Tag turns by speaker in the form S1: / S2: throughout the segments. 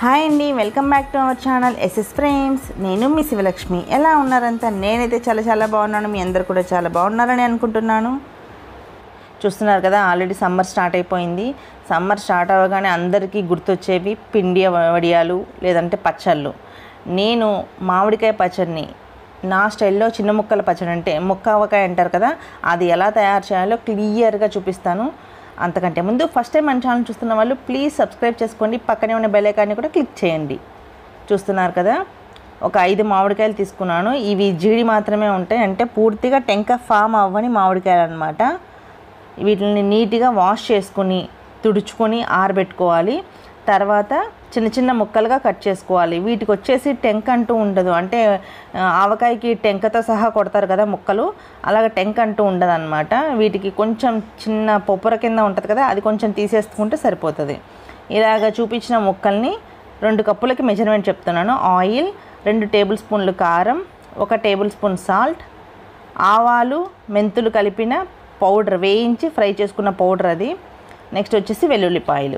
S1: hi అండి welcome back to our channel SS frames నేను మీ శివలక్ష్మి ఎలా ఉన్నారంతా నేనైతే చాలా చాలా బాగున్నాను మీ అందరు కూడా చాలా బాగున్నారని అనుకుంటున్నాను చూస్తున్నారు కదా ఆల్రెడీ సమ్మర్ స్టార్ట్ అయిపోయింది సమ్మర్ స్టార్ట్ అవ్వగానే అందరికీ గుర్తొచ్చేవి పిండి వడియాలు లేదంటే పచ్చళ్ళు నేను మామిడికాయ పచ్చడిని నా స్టైల్లో చిన్న ముక్కల పచ్చడి అంటే ముక్క ఆవకాయ అంటారు కదా అది ఎలా తయారు చేయాలో క్లియర్గా చూపిస్తాను అంతకంటే ముందు ఫస్ట్ టైం మన ఛానల్ చూస్తున్న వాళ్ళు ప్లీజ్ సబ్స్క్రైబ్ చేసుకోండి పక్కనే ఉన్న బెల్ ఐకాన్ని కూడా క్లిక్ చేయండి చూస్తున్నారు కదా ఒక ఐదు మామిడికాయలు తీసుకున్నాను ఇవి జీడి మాత్రమే ఉంటాయి అంటే పూర్తిగా టెంక ఫామ్ అవ్వని మామిడికాయలు అనమాట వీటిని నీట్గా వాష్ చేసుకొని తుడుచుకొని ఆరబెట్టుకోవాలి తర్వాత చిన్న చిన్న ముక్కలుగా కట్ చేసుకోవాలి వీటికి వచ్చేసి టెంక అంటూ ఉండదు అంటే ఆ, ఆవకాయకి టెంకతో సహా కొడతారు కదా ముక్కలు అలాగ టెంక అంటూ ఉండదు అనమాట వీటికి కొంచెం చిన్న పొప్పర కింద ఉంటుంది కదా అది కొంచెం తీసేసుకుంటే సరిపోతుంది ఇలాగ చూపించిన ముక్కల్ని రెండు కప్పులకి మెజర్మెంట్ చెప్తున్నాను ఆయిల్ రెండు టేబుల్ స్పూన్లు కారం ఒక టేబుల్ స్పూన్ సాల్ట్ ఆవాలు మెంతులు కలిపిన పౌడర్ వేయించి ఫ్రై చేసుకున్న పౌడర్ అది నెక్స్ట్ వచ్చేసి వెల్లుల్లిపాయలు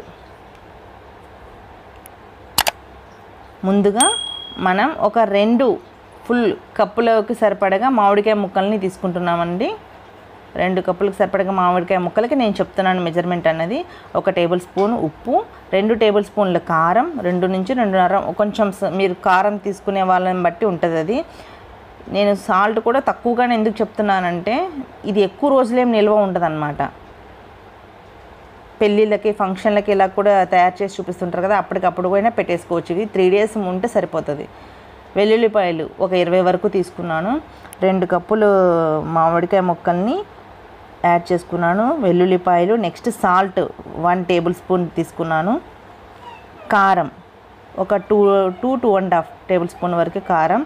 S1: ముందుగా మనం ఒక రెండు ఫుల్ కప్పులోకి సరిపడగా మామిడికాయ ముక్కల్ని తీసుకుంటున్నామండి రెండు కప్పులకు సరిపడగా మామిడికాయ ముక్కలకి నేను చెప్తున్నాను మెజర్మెంట్ అన్నది ఒక టేబుల్ స్పూన్ ఉప్పు రెండు టేబుల్ స్పూన్ల కారం రెండు నుంచి రెండున్నర కొంచెం స- మీరు కారం తీసుకునే వాళ్ళని బట్టి ఉంటుంది అది నేను సాల్ట్ కూడా తక్కువగానే ఎందుకు చెప్తున్నానంటే ఇది ఎక్కువ రోజులేం నిల్వ ఉండదన్నమాట పెళ్ళిళ్ళకి ఫంక్షన్లకి ఇలా కూడా తయారు చేసి చూపిస్తుంటారు కదా అప్పటికప్పుడు కూడా పెట్టేసుకోవచ్చు ఇది త్రీ డేస్ ఉంటే సరిపోతుంది వెల్లుల్లిపాయలు ఒక ఇరవై వరకు తీసుకున్నాను రెండు కప్పులు మామిడికాయ ముక్కల్ని యాడ్ చేసుకున్నాను వెల్లుల్లిపాయలు next salt one table spoon తీసుకున్నాను కారం ఒక two two two and half table spoon వరకు కారం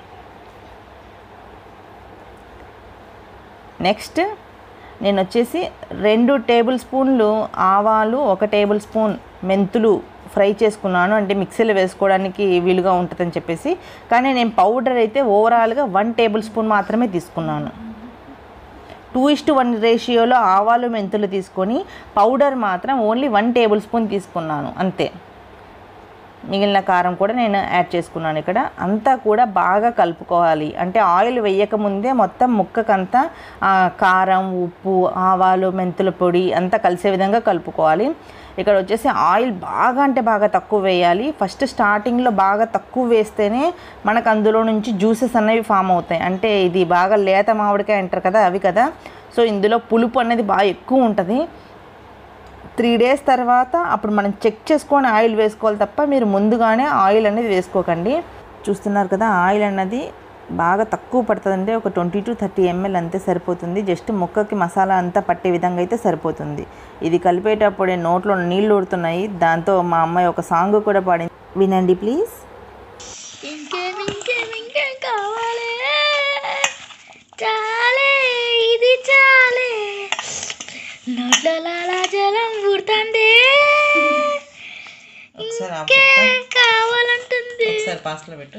S1: నెక్స్ట్ నేను వచ్చేసి రెండు టేబుల్ స్పూన్లు ఆవాలు ఒక టేబుల్ స్పూన్ మెంతులు ఫ్రై చేసుకున్నాను అంటే మిక్సీలో వేసుకోవడానికి వీలుగా ఉంటుందని చెప్పేసి కానీ నేను పౌడర్ అయితే ఓవరాల్గా వన్ టేబుల్ స్పూన్ మాత్రమే తీసుకున్నాను టూ ఇస్ట్ వన్ రేషియోలో ఆవాలు మెంతులు తీసుకొని పౌడర్ మాత్రం ఓన్లీ వన్ టేబుల్ స్పూన్ తీసుకున్నాను అంతే మిగిలిన కారం కూడా నేను యాడ్ చేసుకున్నాను ఇక్కడ అంతా కూడా బాగా కలుపుకోవాలి అంటే ఆయిల్ వేయక ముందే మొత్తం ముక్కకంతా ఆ, కారం ఉప్పు ఆవాలు మెంతుల పొడి అంతా కలిసే విధంగా కలుపుకోవాలి ఇక్కడ వచ్చేసి ఆయిల్ బాగా అంటే బాగా తక్కువ వేయాలి ఫస్ట్ స్టార్టింగ్లో బాగా తక్కువ వేస్తేనే మనకు అందులో నుంచి జ్యూసెస్ అనేవి ఫామ్ అవుతాయి అంటే ఇది బాగా లేత మామిడికాయ అంటారు కదా అవి కదా సో ఇందులో పులుపు అనేది బాగా ఎక్కువ ఉంటుంది త్రీ డేస్ తర్వాత అప్పుడు మనం చెక్ చేసుకొని ఆయిల్ వేసుకోవాలి తప్ప మీరు ముందుగానే ఆయిల్ అనేది వేసుకోకండి చూస్తున్నారు కదా ఆయిల్ అన్నది బాగా తక్కువ పడుతుందంటే ఒక ట్వంటీ టు థర్టీ ఎంఎల్ అంతే సరిపోతుంది జస్ట్ ముక్కకి మసాలా అంతా పట్టే విధంగా అయితే సరిపోతుంది ఇది కలిపేటప్పుడే నోట్లో నీళ్ళు ఊడుతున్నాయి దాంతో మా అమ్మాయి ఒక సాంగ్ కూడా పాడింది వినండి ప్లీజ్
S2: ఇంకేం ఇంకేం ఇంకేం కావాలి చాలే ఇది చాలే నోట్లో లాలా జలం ఊడుతుంది ఇంకేం కావాలంటుంది
S1: పాస్లో పెట్టు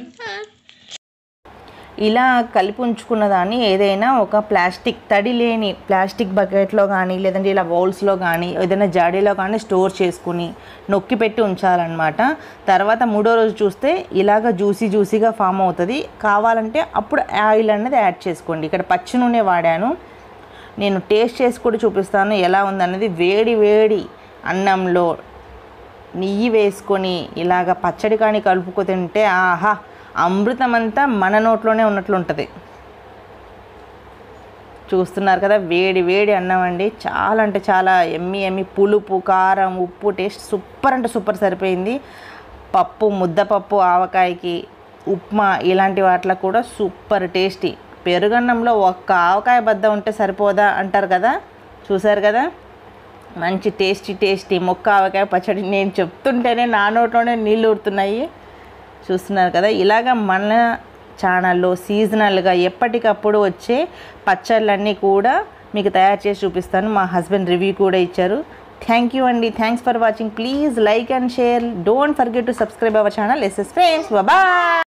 S1: ఇలా కలిపి ఉంచుకున్న దాన్ని ఏదైనా ఒక ప్లాస్టిక్ తడి లేని ప్లాస్టిక్ బకెట్లో కానీ లేదంటే ఇలా బౌల్స్లో కానీ ఏదైనా జాడీలో కానీ స్టోర్ చేసుకుని నొక్కి పెట్టి ఉంచాలన్నమాట తర్వాత మూడో రోజు చూస్తే ఇలాగ జ్యూసీ జ్యూసీగా ఫామ్ అవుతుంది కావాలంటే అప్పుడు ఆయిల్ అనేది యాడ్ చేసుకోండి ఇక్కడ పచ్చి నూనె వాడాను నేను టేస్ట్ చేసి కూడా చూపిస్తాను ఎలా ఉందన్నది వేడి వేడి అన్నంలో నెయ్యి వేసుకొని ఇలాగ పచ్చడి కానీ కలుపుకు తింటే ఆహా అమృతం అంతా మన నోట్లోనే ఉన్నట్లు ఉంటుంది చూస్తున్నారు కదా వేడి వేడి అన్నం అండి చాలా అంటే చాలా ఎమ్మి ఎమ్మి పులుపు కారం ఉప్పు టేస్ట్ సూపర్ అంటే సూపర్ సరిపోయింది పప్పు ముద్దపప్పు ఆవకాయకి ఉప్మా ఇలాంటి వాటిలో కూడా సూపర్ టేస్టీ పెరుగన్నంలో ఒక్క ఆవకాయ బద్ద ఉంటే సరిపోదా అంటారు కదా చూసారు కదా మంచి టేస్టీ టేస్టీ మొక్క ఆవకాయ పచ్చడి నేను చెప్తుంటేనే నా నోట్లోనే నీళ్ళు ఊరుతున్నాయి చూస్తున్నారు కదా ఇలాగ మన ఛానల్లో సీజనల్గా ఎప్పటికప్పుడు వచ్చే పచ్చళ్ళన్నీ కూడా మీకు తయారు చేసి చూపిస్తాను మా హస్బెండ్ రివ్యూ కూడా ఇచ్చారు థ్యాంక్ యూ అండి thanks for watching please like and share don't forget to subscribe our channel SS friends bye